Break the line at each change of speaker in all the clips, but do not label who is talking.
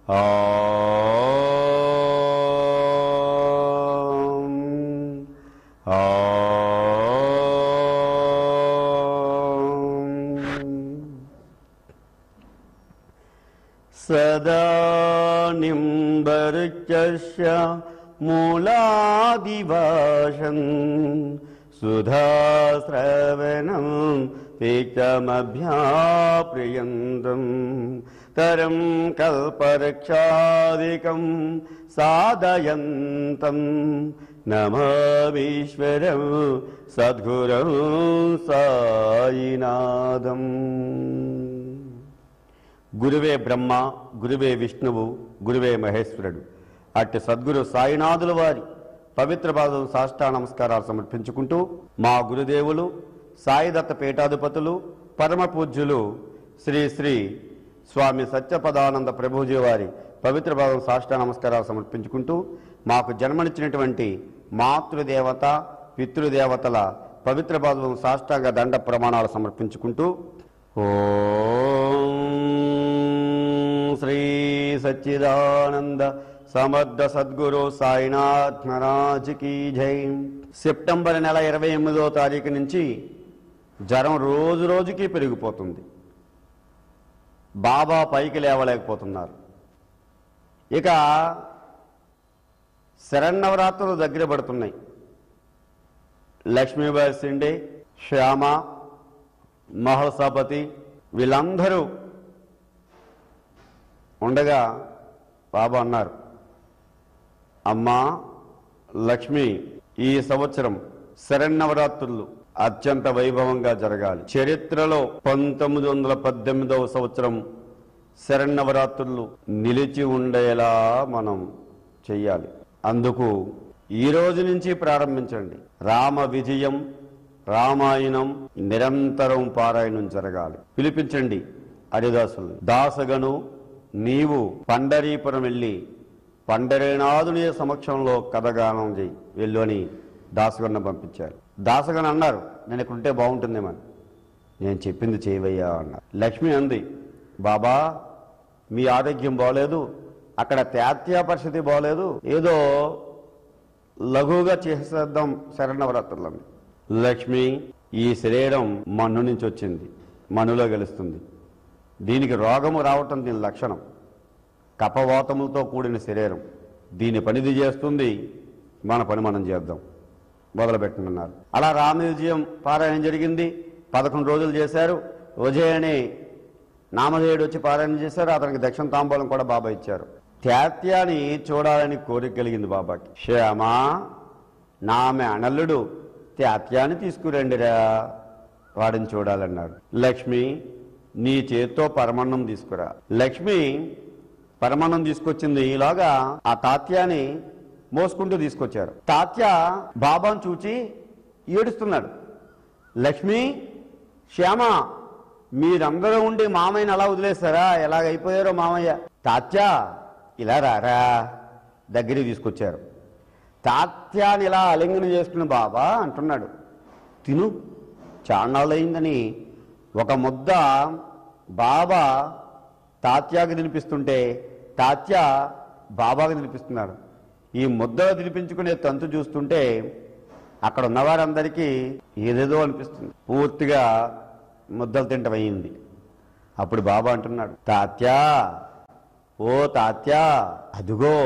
సదా నింబరుచస్య మూలాదివాసం సుధాశ్రవణం పీచమభ్యాప్రియంతం తరం కల్పరక్షాదికం సాధయంతం నమీశ్వరం సద్గురం సాయినాథం గురువే బ్రహ్మ గురువే విష్ణువు గురువే మహేశ్వరుడు అట్టి సద్గురు సాయినాథుల వారి పవిత్ర పాదం సాష్టా నమస్కారాలు సమర్పించుకుంటూ మా గురుదేవులు సాయిదత్త పీఠాధిపతులు పరమ పూజ్యులు శ్రీ శ్రీ స్వామి సత్యపదానంద ప్రభుజీ వారి పవిత్ర పాదం సాష్టా నమస్కారాలు సమర్పించుకుంటూ మాకు జన్మనిచ్చినటువంటి మాతృదేవత పితృదేవతల పవిత్ర పాదం సాష్టాంగ దండ ప్రమాణాలు సమర్పించుకుంటూ ఓం శ్రీ సచ్చిదానంద సమర్థ సద్గురు సాయినాథ్ మహారాజ్ కీ జై సెప్టెంబర్ నెల ఇరవై ఎనిమిదో తారీఖు నుంచి జ్వరం రోజు రోజుకి పెరిగిపోతుంది బాబా పైకి లేవలేకపోతున్నారు ఇక శరన్నవరాత్రులు దగ్గర పడుతున్నాయి లక్ష్మీబాయి సిండే శ్యామ మహోసపతి వీళ్ళందరూ ఉండగా బాబా అన్నారు అమ్మా లక్ష్మి ఈ సంవత్సరం శరన్నవరాత్రులు అత్యంత వైభవంగా జరగాలి చరిత్రలో పంతొమ్మిది వందల పద్దెనిమిదవ సంవత్సరం శరన్నవరాత్రులు నిలిచి ఉండేలా మనం చెయ్యాలి అందుకు ఈ రోజు నుంచి ప్రారంభించండి రామ విజయం రామాయణం నిరంతరం పారాయణం జరగాలి పిలిపించండి హరిదాసులు దాసగను నీవు పండరీపురం వెళ్ళి పండరీనాథుని సమక్షంలో కథగానం చేయి వెళ్ళు అని దాసగన్న పంపించారు దాసగన్ అన్నారు నేను ఇక్కడ ఉంటే బాగుంటుందేమని నేను చెప్పింది చేయవయ్యా అన్నారు లక్ష్మి అంది బాబా మీ ఆరోగ్యం బాగలేదు అక్కడ త్యాత్యా పరిస్థితి బాగలేదు ఏదో లఘువుగా చేసేద్దాం శరణవరాత్రులని లక్ష్మి ఈ శరీరం మన్ను నుంచి వచ్చింది మన్నులో గెలుస్తుంది దీనికి రోగము రావటం దీని లక్షణం కపవాతములతో కూడిన శరీరం దీని పనిది చేస్తుంది మన పని మనం చేద్దాం మొదలుపెట్టనున్నారు అలా రామ విజయం పారాయణం జరిగింది పదకొండు రోజులు చేశారు ఉజయని నామధేయుడు వచ్చి పారాయణ చేశారు అతనికి దక్షిణ తాంబూలం కూడా బాబా ఇచ్చారు త్యాత్యాన్ని చూడాలని కోరిక కలిగింది బాబాకి శ్యామా నామె అనల్లుడు త్యాత్యాన్ని తీసుకురండిరా వాడిని చూడాలన్నాడు లక్ష్మి నీ చేత్తో పరమన్నం తీసుకురా లక్ష్మి పరమాన్నం తీసుకొచ్చింది ఈలోగా ఆ తాత్యాని మోసుకుంటూ తీసుకొచ్చారు తాత్య బాబాను చూచి ఏడుస్తున్నాడు లక్ష్మి శ్యామ మీరందరూ ఉండి మామయ్యని అలా వదిలేస్తారా ఎలాగైపోయారో మామయ్య తాత్య ఇలా రారా దగ్గరికి తీసుకొచ్చారు తాత్యాన్ని ఇలా అలింగనం చేసుకున్న బాబా అంటున్నాడు తిను చాన్నాళ్ళయిందని ఒక ముద్ద బాబా తాత్యాకి తినిపిస్తుంటే తాత్య బాబాకి తినిపిస్తున్నాడు ఈ ముద్ద తినిపించుకునే తంతు చూస్తుంటే అక్కడ ఉన్నవారందరికీ ఏదేదో అనిపిస్తుంది పూర్తిగా ముద్దలు తింటమయ్యింది అప్పుడు బాబా అంటున్నాడు తాత్యా ఓ తాత్యా అదుగో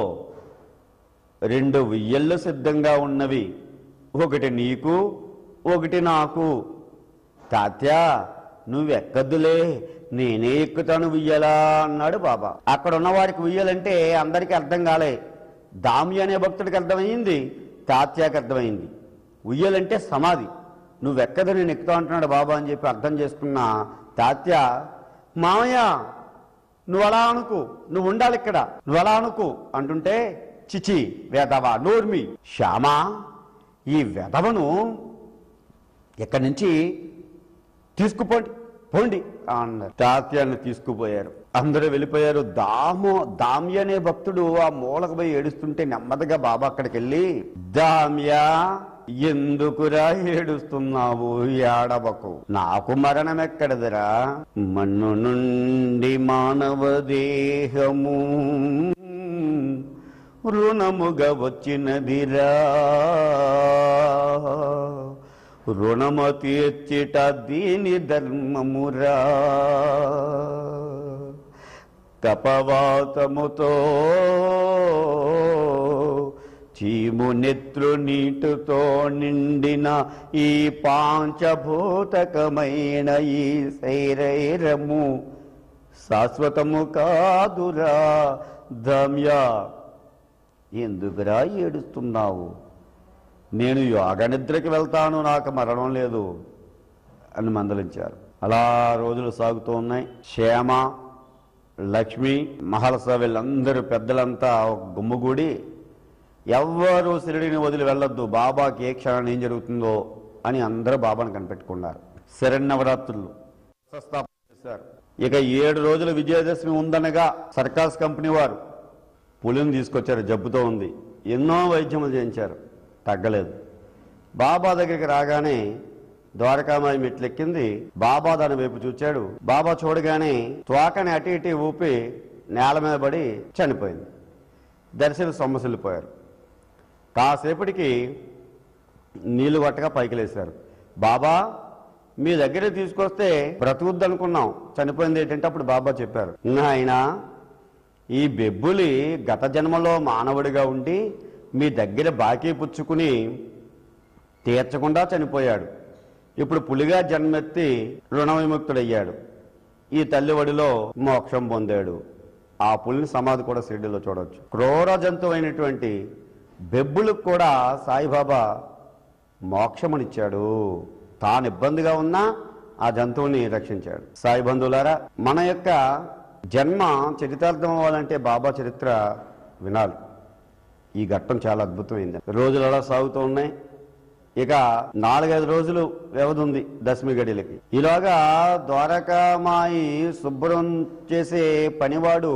రెండు ఉయ్యళ్ళు సిద్ధంగా ఉన్నవి ఒకటి నీకు ఒకటి నాకు తాత్యా నువ్వెక్కద్దులే నేనే ఎక్కుతాను ఉయ్యలా అన్నాడు బాబా అక్కడ ఉన్న వారికి ఉయ్యాలంటే అందరికీ అర్థం కాలే దామి అనే భక్తుడికి అర్థమైంది తాత్యాకి అర్థమైంది ఉయ్యాలంటే సమాధి నువ్వెక్కదు నేను ఎక్కుతా అంటున్నాడు బాబా అని చెప్పి అర్థం చేసుకున్న తాత్య మామయ్య నువ్వు అలా అనుకు నువ్వు ఉండాలి ఇక్కడ నువ్వు అలా అనుకు అంటుంటే చిచి వేదవా నోర్మి శ్యామా ఈ వెధవను ఇక్కడి నుంచి తీసుకుపోండి పోండి అన్నారు తాత్యాన్ని తీసుకుపోయారు అందరూ వెళ్ళిపోయారు దాము దామ్య అనే భక్తుడు ఆ మూలకు పోయి ఏడుస్తుంటే నెమ్మదిగా బాబా అక్కడికి వెళ్ళి దామ్య ఎందుకురా ఏడుస్తున్నావు ఏడవకు నాకు మరణం ఎక్కడదిరా మన్ను నుండి మానవ దేహము రుణముగా వచ్చినదిరా రుణము తీర్చిట దీని ధర్మమురా కపవాతముతో చీము నెత్రు నీటుతో నిండిన ఈ పాంచభూతకమైన ఈ శైరైరము శాశ్వతము కాదురా ధమ్య ఎందుకురా ఏడుస్తున్నావు నేను యోగ నిద్రకి వెళ్తాను నాకు మరణం లేదు అని మందలించారు అలా రోజులు సాగుతూ ఉన్నాయి క్షేమ లక్ష్మి మహలస వీళ్ళందరూ పెద్దలంతా ఒక గుమ్మగూడి ఎవ్వరూ శిరిడిని వదిలి వెళ్ళొద్దు బాబాకి ఏ క్షణాన్ని ఏం జరుగుతుందో అని అందరూ బాబాను కనిపెట్టుకున్నారు శరణవరాత్రులు స్థాపన చేశారు ఇక ఏడు రోజుల విజయదశమి ఉందనగా సర్కాస్ కంపెనీ వారు పులిని తీసుకొచ్చారు జబ్బుతో ఉంది ఎన్నో వైద్యములు చేయించారు తగ్గలేదు బాబా దగ్గరికి రాగానే ద్వారకామాయి మెట్లెక్కింది బాబా దాని వైపు చూచాడు బాబా చూడగానే త్వాకని అటు ఇటు ఊపి నేల మీద పడి చనిపోయింది దర్శన సొమ్మసిల్లిపోయారు కాసేపటికి నీళ్లు కొట్టగా పైకి లేశారు బాబా మీ దగ్గర తీసుకొస్తే బ్రతుకుద్ది అనుకున్నాం చనిపోయింది ఏంటంటే అప్పుడు బాబా చెప్పారు ఆయన ఈ బెబ్బులి గత జన్మలో మానవుడిగా ఉండి మీ దగ్గర బాకీ పుచ్చుకుని తీర్చకుండా చనిపోయాడు ఇప్పుడు పులిగా జన్మెత్తి రుణ విముక్తుడయ్యాడు ఈ తల్లి ఒడిలో మోక్షం పొందాడు ఆ పులిని సమాధి కూడా షిరిడిలో చూడవచ్చు క్రూర జంతువు అయినటువంటి బెబ్బులకు కూడా సాయిబాబా మోక్షమునిచ్చాడు తాను ఇబ్బందిగా ఉన్నా ఆ జంతువుని రక్షించాడు సాయి బంధువులారా మన యొక్క జన్మ చరితార్థం అవ్వాలంటే బాబా చరిత్ర వినాలి ఈ ఘట్టం చాలా అద్భుతమైంది రోజులు అలా సాగుతూ ఉన్నాయి ఇక నాలుగైదు రోజులు వ్యవధి ఉంది దశమి గడిలకి ఈలోగా ద్వారకామాయి శుభ్రం చేసే పనివాడు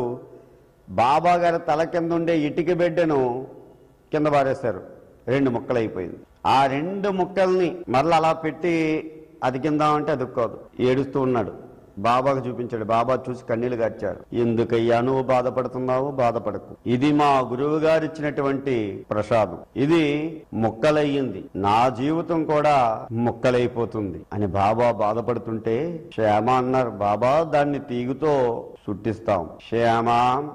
బాబా గారి తల కింద ఉండే ఇటుక బిడ్డను కింద పారేశారు రెండు ముక్కలు అయిపోయింది ఆ రెండు ముక్కల్ని మరలా అలా పెట్టి అతికిందామంటే అదుక్కోదు ఏడుస్తూ ఉన్నాడు బాబాకు చూపించాడు బాబా చూసి కన్నీళ్లు గార్చారు ఎందుకయ్యా నువ్వు బాధపడుతున్నావు బాధపడకు ఇది మా గురువు గారు ఇచ్చినటువంటి ప్రసాదం ఇది ముక్కలయ్యింది నా జీవితం కూడా ముక్కలైపోతుంది అని బాబా బాధపడుతుంటే శ్యామ అన్నారు బాబా దాన్ని తీగుతో సుట్టిస్తాం శ్యామ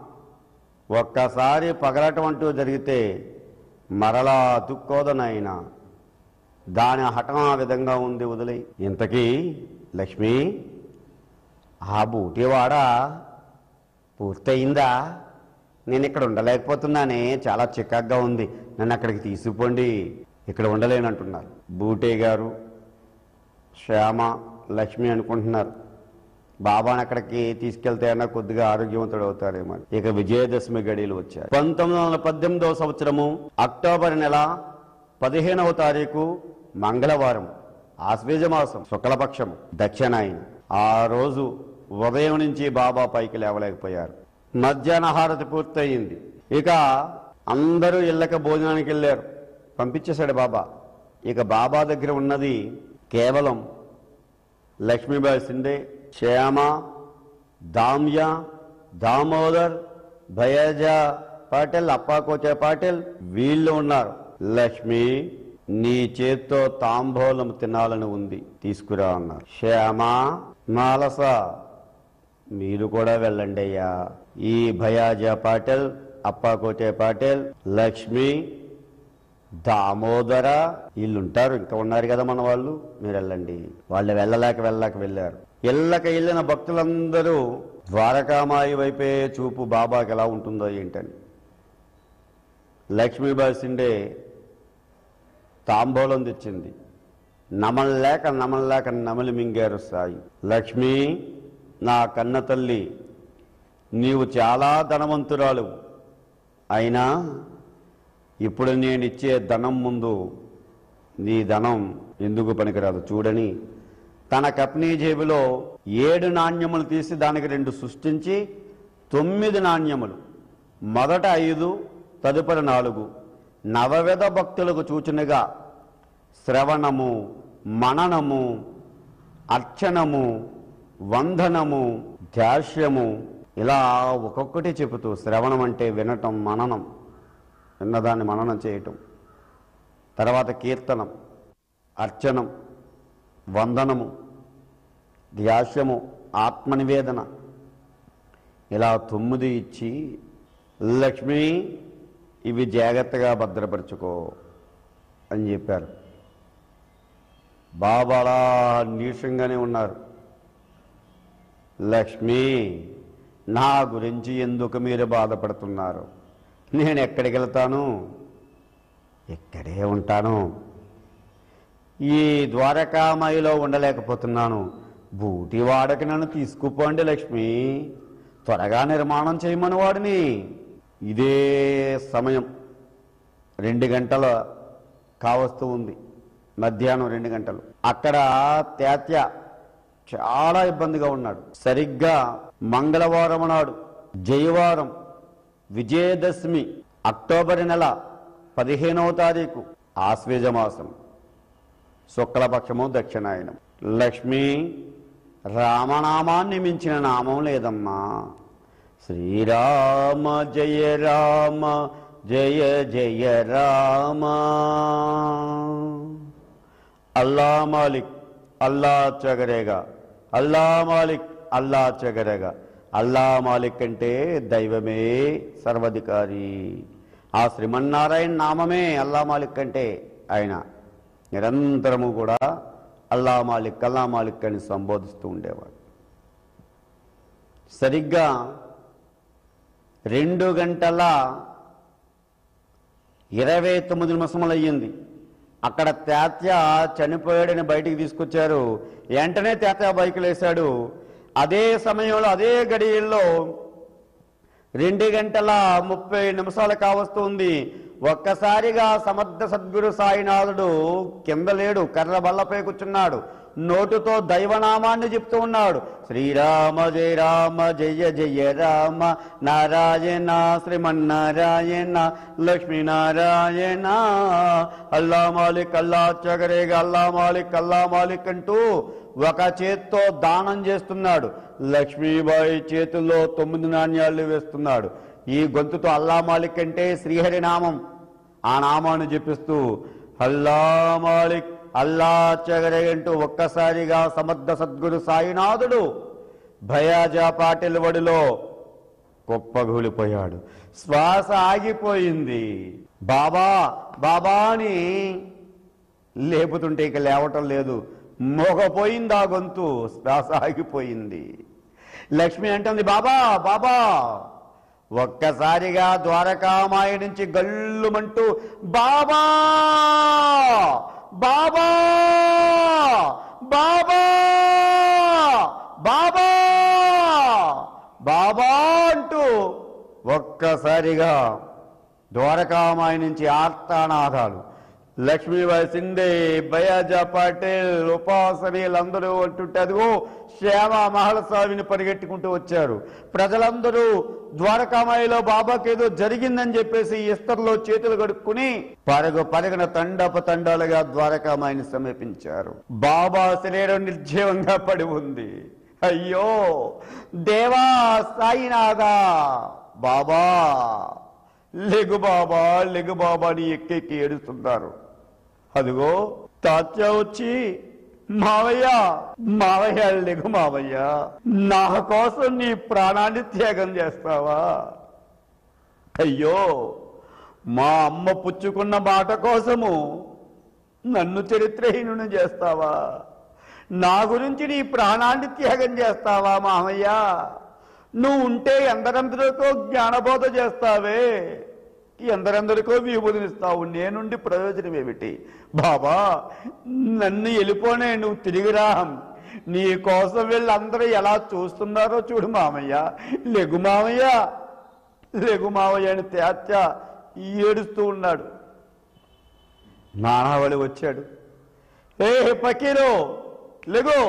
ఒక్కసారి పగలటం అంటూ జరిగితే మరలా అతుక్కోదనాయన దాని హఠం ఆ విధంగా ఉంది వదిలే ఇంతకీ లక్ష్మి ఆ బూటివాడ పూర్తయిందా నేను ఇక్కడ ఉండలేకపోతున్నానే చాలా చికాగ్గా ఉంది నన్ను అక్కడికి తీసుకుపోండి ఇక్కడ ఉండలేనంటున్నారు బూటే గారు శ్యామ లక్ష్మి అనుకుంటున్నారు బాబాని అక్కడికి తీసుకెళ్తే అన్నా కొద్దిగా ఆరోగ్యవంతుడు అవుతారేమో అని. ఇక విజయదశమి గడియలు వచ్చాయి పంతొమ్మిది వందల పద్దెనిమిదవ సంవత్సరము అక్టోబర్ నెల పదిహేనవ తారీఖు మంగళవారం ఆశ్వేజ మాసం శుక్లపక్షం దక్షిణాయనం ఆ రోజు ఉదయం నుంచి బాబా పైకి లేవలేకపోయారు మధ్యాహ్న హారతి పూర్తయింది ఇక అందరూ ఇళ్ళకి భోజనానికి వెళ్ళారు పంపించేశాడు బాబా ఇక బాబా దగ్గర ఉన్నది కేవలం లక్ష్మీబాయి సిండే శ్యామ దామ్య దామోదర్ భయజ పాటిల్ అప్పాకోచే పాటిల్ వీళ్ళు ఉన్నారు లక్ష్మి నీ చేత్తో తాంబూలం తినాలని ఉంది తీసుకురా అన్నారు శ్యామ మాలస మీరు కూడా వెళ్ళండి అయ్యా ఈ భయాజ పాటిల్ అప్పాకోటే పాటిల్ లక్ష్మి దామోదర వీళ్ళుంటారు ఇంకా ఉన్నారు కదా మన వాళ్ళు మీరు వెళ్ళండి వాళ్ళు వెళ్ళలేక వెళ్ళలేక వెళ్ళారు ఇళ్ళక వెళ్ళిన భక్తులందరూ ద్వారకామాయి వైపే చూపు బాబాకి ఎలా ఉంటుందో ఏంటని లక్ష్మీబాయి సిండే తాంబూలం తెచ్చింది నమలలేక నమలలేక నమలి మింగారు సాయి లక్ష్మి నా కన్న తల్లి నీవు చాలా ధనవంతురాలు అయినా ఇప్పుడు నేను ఇచ్చే ధనం ముందు నీ ధనం ఎందుకు పనికిరాదు చూడని తన కప్నీ జేబులో ఏడు నాణ్యములు తీసి దానికి రెండు సృష్టించి తొమ్మిది నాణ్యములు మొదట ఐదు తదుపరి నాలుగు నవవిధ భక్తులకు సూచనగా శ్రవణము మననము అర్చనము వందనము ధ్యాస్యము ఇలా ఒక్కొక్కటి చెబుతూ శ్రవణం అంటే వినటం మననం విన్నదాన్ని మననం చేయటం తర్వాత కీర్తనం అర్చనం వందనము ధ్యాస్యము ఆత్మనివేదన ఇలా తొమ్మిది ఇచ్చి లక్ష్మి ఇవి జాగ్రత్తగా భద్రపరచుకో అని చెప్పారు బాబా అలా నీరసంగానే ఉన్నారు లక్ష్మి నా గురించి ఎందుకు మీరు బాధపడుతున్నారు నేను ఎక్కడికి వెళ్తాను ఇక్కడే ఉంటాను ఈ ద్వారకామాయిలో ఉండలేకపోతున్నాను బూటి వాడకి నన్ను తీసుకుపోండి లక్ష్మి త్వరగా నిర్మాణం చేయమని వాడిని ఇదే సమయం రెండు గంటల కావస్తూ ఉంది మధ్యాహ్నం రెండు గంటలు అక్కడ తేత్య చాలా ఇబ్బందిగా ఉన్నాడు సరిగ్గా మంగళవారం నాడు జయవారం విజయదశమి అక్టోబర్ నెల పదిహేనవ తారీఖు ఆశ్వేజమాసం శుక్లపక్షము దక్షిణాయనం లక్ష్మి రామనామాన్ని మించిన నామం లేదమ్మా శ్రీరామ జయ రామ జయ జయ రామ అల్లా మాలిక్ అల్లా చగరేగా అల్లా మాలిక్ అల్లా చగరేగా అల్లా మాలిక్ అంటే దైవమే సర్వాధికారి ఆ శ్రీమన్నారాయణ నామమే అల్లా మాలిక్ అంటే ఆయన నిరంతరము కూడా అల్లా మాలిక్ అల్లా మాలిక్ అని సంబోధిస్తూ ఉండేవాడు సరిగ్గా రెండు గంటల ఇరవై తొమ్మిది నిమిషములు అయ్యింది అక్కడ తాత్య చనిపోయాడని బయటికి తీసుకొచ్చారు వెంటనే తాత్య బైక్ లేశాడు అదే సమయంలో అదే గడియల్లో రెండు గంటల ముప్పై నిమిషాలు కావస్తుంది ఒక్కసారిగా సమర్థ సద్గురు సాయినాథుడు కింద లేడు కర్ర బల్లపై కూర్చున్నాడు నోటుతో దైవనామాన్ని చెప్తూ ఉన్నాడు శ్రీరామ జయ రామ జయ జయ రామ నారాయణ శ్రీమన్నారాయణ లక్ష్మీనారాయణ అల్లా మాలిక్ అల్లా చగరేగ అల్లా మాలిక్ అల్లా మాలిక్ అంటూ ఒక చేత్తో దానం చేస్తున్నాడు లక్ష్మీబాయి చేతుల్లో తొమ్మిది నాణ్యాలు వేస్తున్నాడు ఈ గొంతుతో అల్లా మాలిక్ అంటే శ్రీహరి నామం ఆ నామాన్ని జపిస్తూ అల్లా మాలిక్ అల్లా చగరే అంటూ ఒక్కసారిగా సమర్థ సద్గురు సాయినాథుడు భయాజా పాటిల్ వడిలో కుప్పగూలిపోయాడు శ్వాస ఆగిపోయింది బాబా బాబా అని లేపుతుంటే ఇక లేవటం లేదు మోగపోయింది ఆ గొంతు శ్వాస ఆగిపోయింది లక్ష్మి అంటుంది బాబా బాబా ఒక్కసారిగా ద్వారకామాయ నుంచి గల్లుమంటూ బాబా బాబా బాబా బాబా బాబా అంటూ ఒక్కసారిగా ద్వారకామాయ నుంచి ఆర్తానాదాలు లక్ష్మీబాయి సిండే బయాజా పాటిల్ ఉపాసనీయులందరూ అంటుంటే అదిగో శ్యామ మహళస్వామిని పరిగెట్టుకుంటూ వచ్చారు ప్రజలందరూ ద్వారకామాయిలో బాబాకి ఏదో జరిగిందని చెప్పేసి ఇస్తర్లో చేతులు కడుక్కుని పరగు పరగన తండప తండాలుగా ద్వారకామాయిని సమీపించారు బాబా శరీరం నిర్జీవంగా పడి ఉంది అయ్యో దేవా సాయినాథా బాబా లెగు బాబా లెగు బాబా అని ఎక్కెక్కి ఏడుస్తున్నారు అదిగో తాత్య వచ్చి మావయ్య మావయ్య లెగు మావయ్య నా కోసం నీ ప్రాణాన్ని త్యాగం చేస్తావా అయ్యో మా అమ్మ పుచ్చుకున్న మాట కోసము నన్ను చరిత్రహీనుని చేస్తావా నా గురించి నీ ప్రాణాన్ని త్యాగం చేస్తావా మామయ్య నువ్వు ఉంటే ఎందరందరికో జ్ఞానబోధ చేస్తావే ఎందరందరికో విభూతినిస్తావు నేనుండి ప్రయోజనం ఏమిటి బాబా నన్ను వెళ్ళిపోనే నువ్వు తిరిగిరా నీ కోసం వీళ్ళందరూ ఎలా చూస్తున్నారో చూడు మామయ్య లెగు మామయ్య లెగు మావయ్య అని తేత్య ఏడుస్తూ ఉన్నాడు నానావళి వచ్చాడు ఏ పకీరు లెగు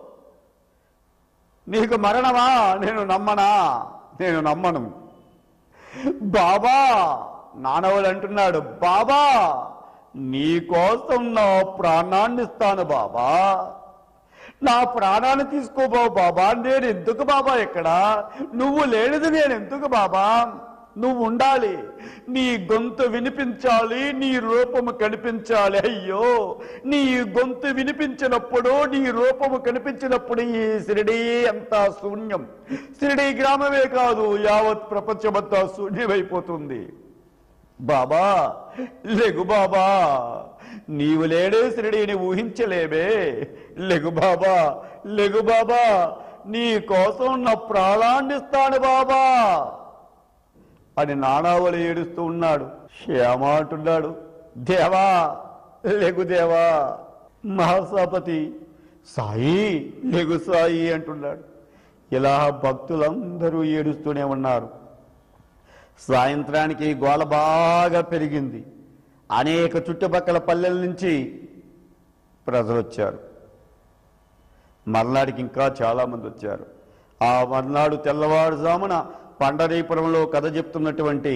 నీకు మరణమా నేను నమ్మనా నేను నమ్మను బాబా నానవులు అంటున్నాడు బాబా నీ కోసం నా ప్రాణాన్ని ఇస్తాను బాబా నా ప్రాణాన్ని తీసుకోబో బాబా నేను ఎందుకు బాబా ఇక్కడ నువ్వు లేనిది నేను ఎందుకు బాబా నువ్వు ఉండాలి నీ గొంతు వినిపించాలి నీ రూపము కనిపించాలి అయ్యో నీ గొంతు వినిపించినప్పుడు నీ రూపము కనిపించినప్పుడు ఈ శిరిడి అంతా శూన్యం శిరిడి గ్రామమే కాదు యావత్ ప్రపంచమంతా శూన్యమైపోతుంది బాబా లెగు బాబా నీవు లేడే శ్రీడిని ఊహించలేమే లెగు బాబా లెగు బాబా నీ కోసం నా ప్రాణాన్నిస్తాను బాబా అని నానావళి ఏడుస్తూ ఉన్నాడు శ్యామ అంటున్నాడు దేవా లెగు దేవా మహాసపతి సాయి లెగు సాయి అంటున్నాడు ఇలా భక్తులందరూ ఏడుస్తూనే ఉన్నారు సాయంత్రానికి గోల బాగా పెరిగింది అనేక చుట్టుపక్కల పల్లెల నుంచి ప్రజలు వచ్చారు మర్నాడికి ఇంకా చాలా మంది వచ్చారు ఆ మర్నాడు తెల్లవారుజామున పండరీపురంలో కథ చెప్తున్నటువంటి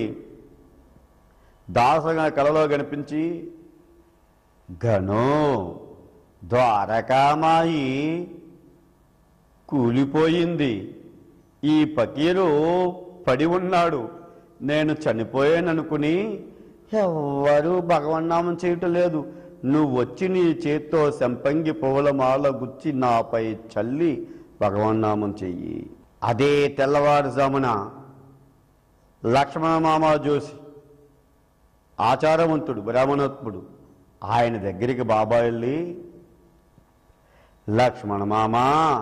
దాసగా కలలో కనిపించి గను ద్వారకామాయి కూలిపోయింది ఈ పకీరు పడి ఉన్నాడు నేను చనిపోయాననుకుని ఎవ్వరూ భగవన్నామం చేయటం లేదు నువ్వు వచ్చి నీ చేత్తో సంపంగి పువ్వుల మాల గుచ్చి నాపై చల్లి భగవన్నామం చెయ్యి అదే తెల్లవారుజామున లక్ష్మణ మామ జోసి ఆచారవంతుడు బ్రాహ్మణోత్ముడు ఆయన దగ్గరికి బాబా వెళ్ళి లక్ష్మణ మామా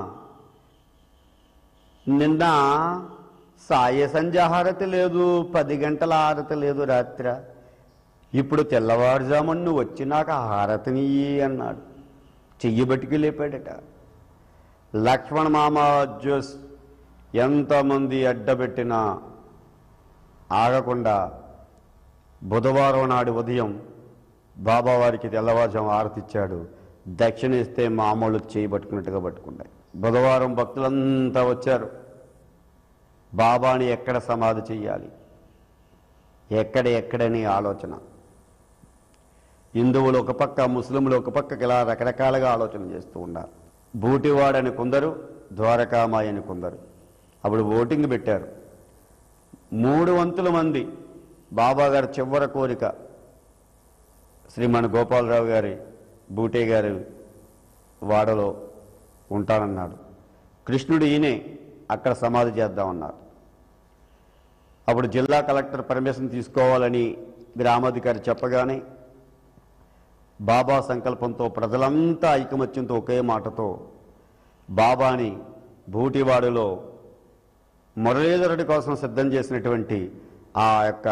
నిన్న సాయ సంధ్య హారతి లేదు పది గంటల హారతి లేదు రాత్ర ఇప్పుడు తెల్లవారుజామున నువ్వు వచ్చి నాకు ఆ హారతిని అన్నాడు చెయ్యి బట్టుకు లేపాడట లక్ష్మణ మామ జోస్ ఎంతమంది అడ్డబెట్టినా ఆగకుండా బుధవారం నాడు ఉదయం బాబావారికి తెల్లవారుజాము ఆరతిచ్చాడు దక్షిణ ఇస్తే మామూలు చేయి పట్టుకున్నట్టుగా పట్టుకున్నాయి బుధవారం భక్తులంతా వచ్చారు బాబాని ఎక్కడ సమాధి చెయ్యాలి ఎక్కడ ఎక్కడని ఆలోచన హిందువులు ఒక పక్క ముస్లింలు ఒక పక్కకి ఇలా రకరకాలుగా ఆలోచన చేస్తూ ఉన్నారు బూటివాడని కొందరు ద్వారకామాయి అని కొందరు అప్పుడు ఓటింగ్ పెట్టారు మూడు వంతుల మంది బాబా గారి చివరి కోరిక శ్రీమణి గోపాలరావు గారి బూటే గారి వాడలో ఉంటానన్నాడు కృష్ణుడు ఈయనే అక్కడ సమాధి చేద్దామన్నారు అప్పుడు జిల్లా కలెక్టర్ పర్మిషన్ తీసుకోవాలని గ్రామాధికారి చెప్పగానే బాబా సంకల్పంతో ప్రజలంతా ఐకమత్యంతో ఒకే మాటతో బాబాని బూటివాడులో మురళీధరుడి కోసం సిద్ధం చేసినటువంటి ఆ యొక్క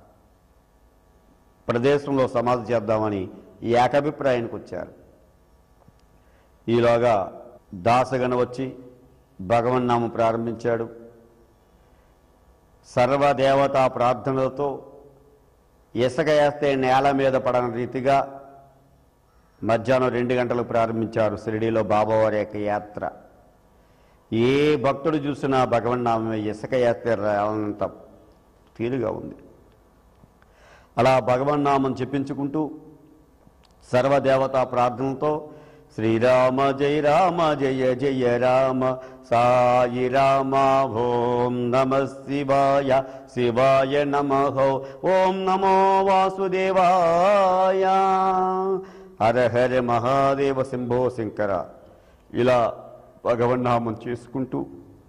ప్రదేశంలో సమాధి చేద్దామని ఈ ఏకాభిప్రాయానికి వచ్చారు ఈలోగా దాసగన వచ్చి భగవన్నామం ప్రారంభించాడు సర్వదేవతా ప్రార్థనలతో ఇసుక వేస్తే నేల మీద పడని రీతిగా మధ్యాహ్నం రెండు గంటలకు ప్రారంభించారు షిరిడీలో బాబావారి యొక్క యాత్ర ఏ భక్తుడు చూసినా భగవన్నామే ఇసుక వేస్తే రానంత తీరుగా ఉంది అలా భగవన్నామం చెప్పించుకుంటూ సర్వదేవతా ప్రార్థనతో శ్రీరామ జయ రామ జయ జయ రామ సాయి రామ ఓం నమ శివాయ శివాయ నమ ఓం నమో వాసుదేవాయ హర హర మహాదేవ శంభో శంకర ఇలా భగవన్నామం చేసుకుంటూ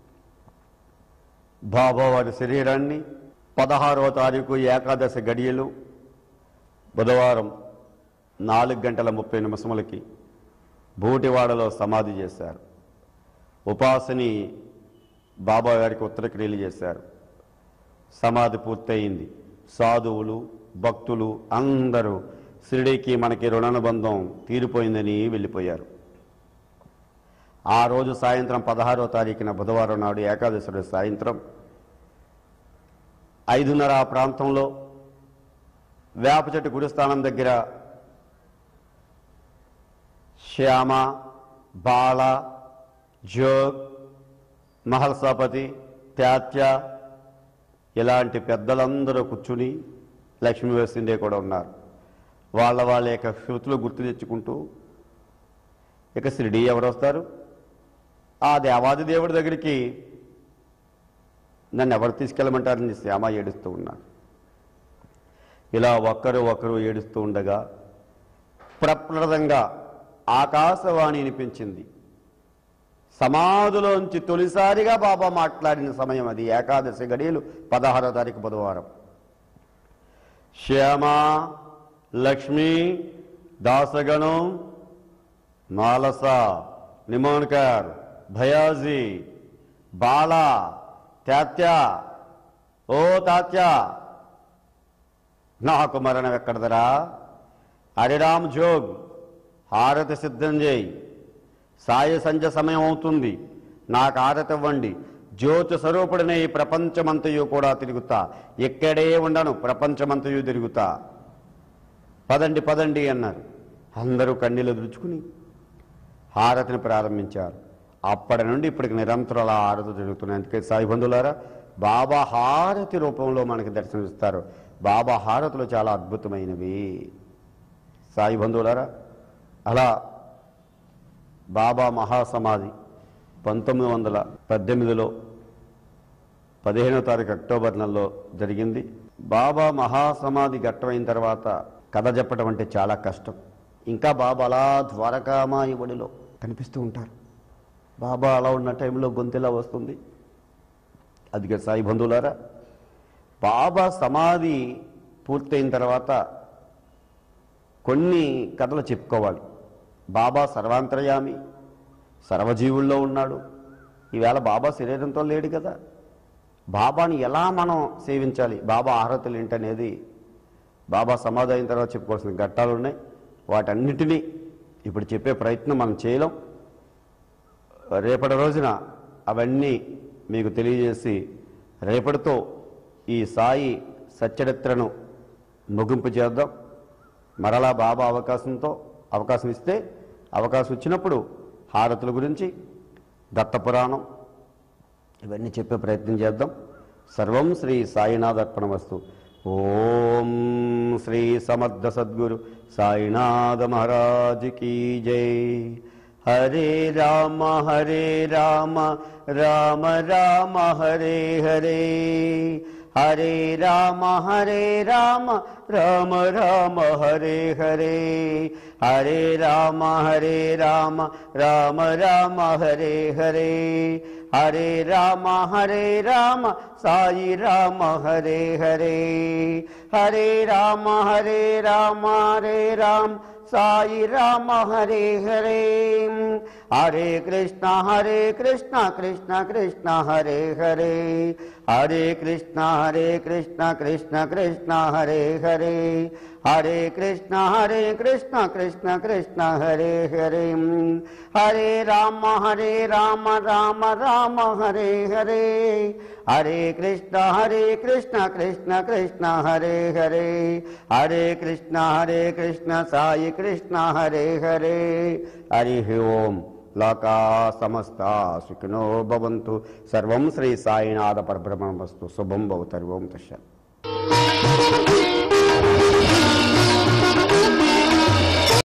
బాబావారి శరీరాన్ని పదహారవ తారీఖు ఏకాదశి గడియలు బుధవారం నాలుగు గంటల ముప్పై నిమిషములకి బూటివాడలో సమాధి చేశారు ఉపాసని బాబా గారికి ఉత్తరక్రియలు చేశారు సమాధి పూర్తయింది సాధువులు భక్తులు అందరూ షిరిడీకి మనకి రుణానుబంధం తీరిపోయిందని వెళ్ళిపోయారు ఆ రోజు సాయంత్రం పదహారో తారీఖున బుధవారం నాడు ఏకాదశి రోజు సాయంత్రం ఐదున్నర ఆ ప్రాంతంలో వేప చెట్టు గుడిస్థానం దగ్గర శ్యామ బాల జోగ్ మహల్సాపతి త్యాత్య ఇలాంటి పెద్దలందరూ కూర్చుని లక్ష్మీ వేసిండే కూడా ఉన్నారు వాళ్ళ వాళ్ళ యొక్క శృతులు గుర్తు తెచ్చుకుంటూ ఇక షిరిడి ఎవరు వస్తారు ఆ దేవాది దేవుడి దగ్గరికి నన్ను ఎవరు తీసుకెళ్ళమంటారని శ్యామ ఏడుస్తూ ఉన్నాడు ఇలా ఒక్కరు ఒకరు ఏడుస్తూ ఉండగా ప్రప్రదంగా ఆకాశవాణి వినిపించింది సమాధిలోంచి తొలిసారిగా బాబా మాట్లాడిన సమయం అది ఏకాదశి గడియలు పదహారో తారీఖు బుధవారం శ్యామ లక్ష్మి దాసగణం మాలస నిమోన్కర్ భయాజీ బాల తాత్య ఓ తాత్య నాకు మరణం ఎక్కడదరా హరిరామ్ జోగ్ హారతి సిద్ధం చేయి సాయ సంధ్య సమయం అవుతుంది నాకు హారతి ఇవ్వండి జ్యోతి స్వరూపుడినే ఈ ప్రపంచమంతయు కూడా తిరుగుతా ఎక్కడే ఉండను ప్రపంచమంతయు తిరుగుతా పదండి పదండి అన్నారు అందరూ కన్నీళ్ళు దుడుచుకుని హారతిని ప్రారంభించారు అప్పటి నుండి ఇప్పటికి నిరంతరం అలా హారతి జరుగుతున్నాయి అందుకే సాయి బంధువులారా బాబా హారతి రూపంలో మనకి దర్శనమిస్తారు బాబా హారతులు చాలా అద్భుతమైనవి సాయి బంధువులారా అలా బాబా మహాసమాధి పంతొమ్మిది వందల పద్దెనిమిదిలో పదిహేనో తారీఖు అక్టోబర్ నెలలో జరిగింది బాబా మహాసమాధి ఘట్టమైన తర్వాత కథ చెప్పడం అంటే చాలా కష్టం ఇంకా బాబా అలా ద్వారకామాయి ఒడిలో కనిపిస్తూ ఉంటారు బాబా అలా ఉన్న టైంలో గొంతెలా వస్తుంది అందుకే సాయి బంధువులారా బాబా సమాధి పూర్తయిన తర్వాత కొన్ని కథలు చెప్పుకోవాలి బాబా సర్వాంతర్యామి సర్వజీవుల్లో ఉన్నాడు ఈవేళ బాబా శరీరంతో లేడు కదా బాబాని ఎలా మనం సేవించాలి బాబా ఆహ్రతులు ఏంటనేది బాబా సమాధి అయిన తర్వాత చెప్పుకోవాల్సిన ఘట్టాలు ఉన్నాయి వాటన్నిటినీ ఇప్పుడు చెప్పే ప్రయత్నం మనం చేయలేం రేపటి రోజున అవన్నీ మీకు తెలియజేసి రేపటితో ఈ సాయి సచ్చరిత్రను ముగింపు చేద్దాం మరలా బాబా అవకాశంతో అవకాశం ఇస్తే అవకాశం వచ్చినప్పుడు హారతుల గురించి దత్తపురాణం ఇవన్నీ చెప్పే ప్రయత్నం చేద్దాం సర్వం శ్రీ సాయినాథ్ అర్పణమస్తు ఓం శ్రీ సమర్థ సద్గురు సాయినాథ మహారాజ్ కీ జై హరే రామ హరే రామ రామ రామ హరే హరే హరే రామ హరే రామ రామ రామ హరే హరే హరే రామ హరే రామ రామ రామ హరే హరే హరే రామ హరే రామ సాయి రామ హరే హరే హరే రామ హరే రామ హరే రామ సాయి రామ హరే హరే హరే కృష్ణ హరే కృష్ణ కృష్ణ కృష్ణ హరే హరే హరే కృష్ణ హరే కృష్ణ కృష్ణ కృష్ణ హరే హరే హరే కృష్ణ హరే కృష్ణ కృష్ణ కృష్ణ హరే హరే హరే రామ హరే రామ రామ రామ హరే హరే హరే కృష్ణ హరే కృష్ణ కృష్ణ కృష్ణ హరే హరే హరే కృష్ణ హరే కృష్ణ సాయి కృష్ణ హరే హరే హరి ఓం లోకా సమస్త సుఖినో భవంతు సర్వం శ్రీ సాయినాథ పరబ్రహ్మస్తు శుభం భవతరి ఓం తస్య